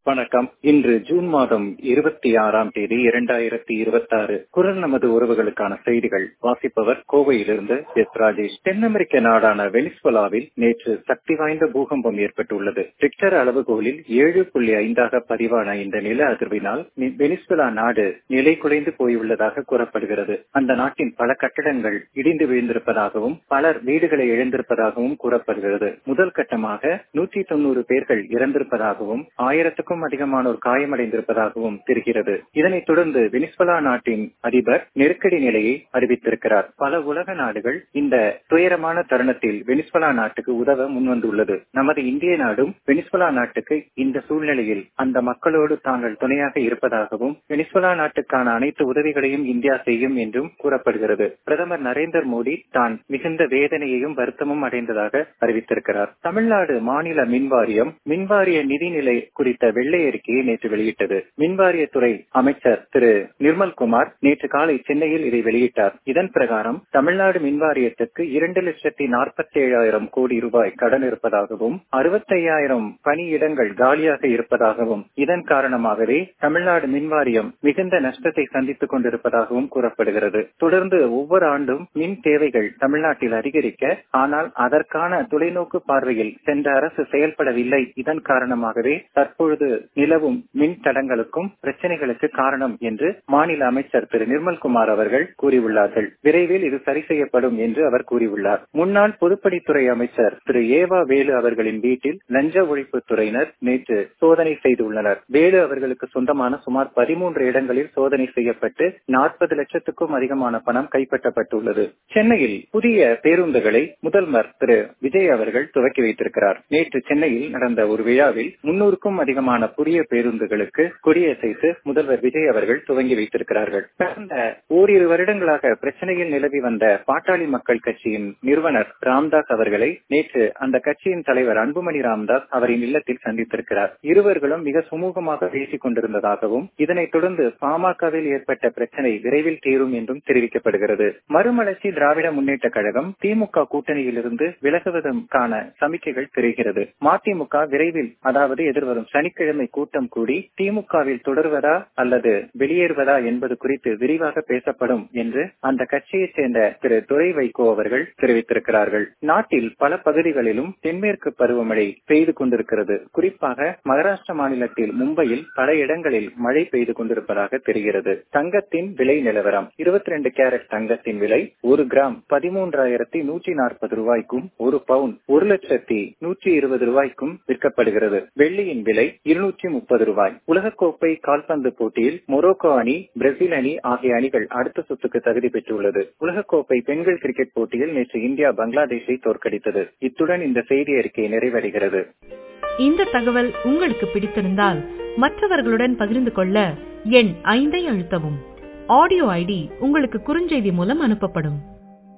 வணக்கம் இன்று ஜூன் மாதம் இருபத்தி ஆறாம் தேதி இரண்டாயிரத்தி இருபத்தி ஆறு குரல் நமது உறவுகளுக்கான செய்திகள் வாசிப்பவர் கோவையிலிருந்து எஸ் ராஜேஷ் தென் அமெரிக்க நாடான வெனிஸ்வலாவில் நேற்று சக்தி வாய்ந்த பூகம்பம் ஏற்பட்டுள்ளது ரிக்டர் அளவுகோலில் ஏழு புள்ளி ஐந்தாக பதிவான இந்த நில அதிர்வினால் வெனிஸ்வலா நாடு நிலை குலைந்து போயுள்ளதாக கூறப்படுகிறது அந்த நாட்டின் பல கட்டடங்கள் இடிந்து விழுந்திருப்பதாகவும் பலர் வீடுகளை இழந்திருப்பதாகவும் கூறப்படுகிறது முதல் கட்டமாக நூற்றி தொண்ணூறு பேர்கள் இறந்திருப்பதாகவும் ஆயிரத்துக்கும் அதிகமானோர் காயமடைந்திருப்பதாகவும் தெரிகிறது இதனைத் தொடர்ந்து வெனிஸ்வலா நாட்டின் அதிபர் நெருக்கடி நிலையை அறிவித்திருக்கிறார் பல உலக நாடுகள் இந்த துயரமான தருணத்தில் வெனிஸ்வலா நாட்டுக்கு உதவ முன்வந்துள்ளது நமது இந்திய நாடும் வெனிஸ்வலா நாட்டுக்கு இந்த சூழ்நிலையில் அந்த மக்களோடு தாங்கள் துணையாக இருப்பதாகவும் வெனிஸ்வலா நாட்டுக்கான அனைத்து உதவிகளையும் இந்தியா செய்யும் என்றும் கூறப்படுகிறது பிரதமர் நரேந்திர மோடி தான் மிகுந்த வேதனையையும் வருத்தமும் அடைந்ததாக அறிவித்திருக்கிறார் தமிழ்நாடு மாநில மின்வாரியம் மின்வாரிய நிதிநிலை குறித்த வெள்ளை அறிக்கையை நேற்று வெளியிட்டது மின்வாரியத்துறை அமைச்சர் திரு நிர்மல்குமார் நேற்று காலை சென்னையில் இதை வெளியிட்டார் இதன் பிரகாரம் தமிழ்நாடு மின்வாரியத்துக்கு இரண்டு லட்சத்தி நாற்பத்தி ஏழாயிரம் கோடி ரூபாய் கடன் இருப்பதாகவும் அறுபத்தையாயிரம் பணியிடங்கள் காலியாக இருப்பதாகவும் இதன் காரணமாகவே தமிழ்நாடு மின்வாரியம் மிகுந்த நஷ்டத்தை சந்தித்துக் கொண்டிருப்பதாகவும் கூறப்படுகிறது தொடர்ந்து ஒவ்வொரு ஆண்டும் மின் தேவைகள் தமிழ்நாட்டில் அதிகரிக்க ஆனால் அதற்கான தொலைநோக்கு பார்வையில் சென்ற அரசு செயல்படவில்லை இதன் காரணமாகவே தற்பொழுது நிலவும் மின் தடங்களுக்கும் பிரச்சனைகளுக்கு காரணம் என்று மாநில அமைச்சர் திரு நிர்மல்குமார் அவர்கள் கூறியுள்ளார்கள் விரைவில் இது சரி செய்யப்படும் என்று அவர் கூறியுள்ளார் முன்னாள் பொதுப்பணித்துறை அமைச்சர் திரு ஏவா வேலு அவர்களின் வீட்டில் லஞ்ச ஒழிப்பு துறையினர் நேற்று சோதனை செய்துள்ளனர் வேலு அவர்களுக்கு சொந்தமான சுமார் பதிமூன்று இடங்களில் சோதனை செய்யப்பட்டு நாற்பது லட்சத்துக்கும் அதிகமான பணம் கைப்பற்றப்பட்டுள்ளது சென்னையில் புதிய பேருந்துகளை முதல்வர் திரு விஜய் அவர்கள் துவக்கி வைத்திருக்கிறார் நேற்று சென்னையில் நடந்த ஒரு விழாவில் முன்னூறுக்கும் அதிகமான புதிய பேருந்துகளுக்கு கொடியசைத்து முதல்வர் விஜய் அவர்கள் துவங்கி வைத்திருக்கிறார்கள் கடந்த ஓரிரு வருடங்களாக பிரச்சனையில் நிலவி வந்த பாட்டாளி மக்கள் கட்சியின் நிறுவனர் ராம்தாஸ் அவர்களை நேற்று அந்த கட்சியின் தலைவர் அன்புமணி ராம்தாஸ் அவரின் இல்லத்தில் சந்தித்திருக்கிறார் இருவர்களும் மிக சுமூகமாக பேசிக் கொண்டிருந்ததாகவும் இதனைத் தொடர்ந்து பாமகவில் ஏற்பட்ட பிரச்சனை விரைவில் தீரும் என்றும் தெரிவிக்கப்படுகிறது மறுமலர்ச்சி திராவிட முன்னேற்ற கழகம் திமுக கூட்டணியிலிருந்து விலகுவதற்கான சமிக்கைகள் தெரிகிறது மதிமுக விரைவில் அதாவது எதிர்வரும் சனிக்கிழமை கூட்டம் கூடி திமுகவில் தொடர்வதா அல்லது வெளியேறுவதா என்பது குறித்து விரிவாக பேசப்படும் என்று அந்த கட்சியைச் சேர்ந்த திரு துரை வைகோ அவர்கள் தெரிவித்திருக்கிறார்கள் நாட்டில் பல பகுதிகளிலும் தென்மேற்கு பருவமழை பெய்து கொண்டிருக்கிறது குறிப்பாக மகாராஷ்டிர மாநிலத்தில் மும்பையில் பல இடங்களில் மழை பெய்து கொண்டிருப்பதாக தெரிகிறது தங்கத்தின் விலை நிலவரம் இருபத்தி ரெண்டு கேரட் தங்கத்தின் விலை ஒரு கிராம் பதிமூன்றாயிரத்தி நூற்றி நாற்பது ரூபாய்க்கும் ஒரு பவுன் ஒரு லட்சத்தி நூற்றி இருபது ரூபாய்க்கும் விற்கப்படுகிறது வெள்ளியின் விலை இருநூற்றி முப்பது ரூபாய் உலகக்கோப்பை கால்பந்து போட்டியில் மொரோக்கோ அணி பிரேசில் அணி ஆகிய அணிகள் அடுத்த சுற்றுக்கு தகுதி பெற்றுள்ளது உலகக்கோப்பை பெண்கள் கிரிக்கெட் போட்டியில் நேற்று இந்தியா பங்களாதேஷை தோற்கடித்தது இத்துடன் இந்த செய்தி அறிக்கை நிறைவடைகிறது இந்த தகவல் உங்களுக்கு பிடித்திருந்தால் மற்றவர்களுடன் பகிர்ந்து கொள்ள எண் ஐந்தை அழுத்தவும் ஆடியோ ஐடி உங்களுக்கு குறுஞ்செய்தி மூலம் அனுப்பப்படும்